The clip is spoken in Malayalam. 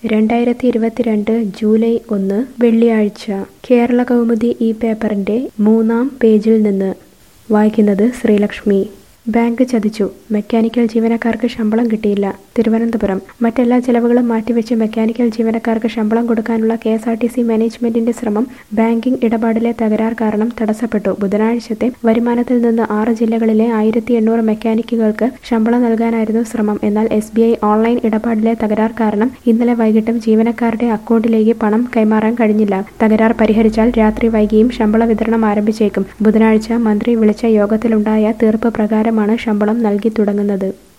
രണ്ടായിരത്തി ഇരുപത്തിരണ്ട് ജൂലൈ ഒന്ന് വെള്ളിയാഴ്ച കേരള കൗമുദി ഈ പേപ്പറിന്റെ മൂന്നാം പേജിൽ നിന്ന് വായിക്കുന്നത് ശ്രീലക്ഷ്മി ബാങ്ക് ചതിച്ചു മെക്കാനിക്കൽ ജീവനക്കാർക്ക് ശമ്പളം കിട്ടിയില്ല തിരുവനന്തപുരം മറ്റെല്ലാ ചെലവുകളും മാറ്റിവെച്ച് മെക്കാനിക്കൽ ജീവനക്കാർക്ക് ശമ്പളം കൊടുക്കാനുള്ള K S R T C മാനേജ്മെന്റിന്റെ ശ്രമം ബാങ്കിംഗ് ഇടപാടിലെ തകരാർ കാരണം തടസ്സപ്പെട്ടു ബുധനാഴ്ചത്തെ വരുമാനത്തിൽ നിന്ന് ആറ് ജില്ലകളിലെ ആയിരത്തി എണ്ണൂറ് മെക്കാനിക്കുകൾക്ക് ശമ്പളം നൽകാനായിരുന്നു ശ്രമം എന്നാൽ എസ് ബി ഐ ഓൺലൈൻ ഇടപാടിലെ തകരാർ കാരണം ഇന്നലെ വൈകിട്ടും ജീവനക്കാരുടെ അക്കൗണ്ടിലേക്ക് പണം കൈമാറാൻ കഴിഞ്ഞില്ല തകരാർ പരിഹരിച്ചാൽ രാത്രി വൈകിയും ശമ്പള വിതരണം ആരംഭിച്ചേക്കും ബുധനാഴ്ച മന്ത്രി വിളിച്ച യോഗത്തിലുണ്ടായ തീർപ്പ് പ്രകാരമാണ് ശമ്പളം നൽകി തുടങ്ങുന്നത്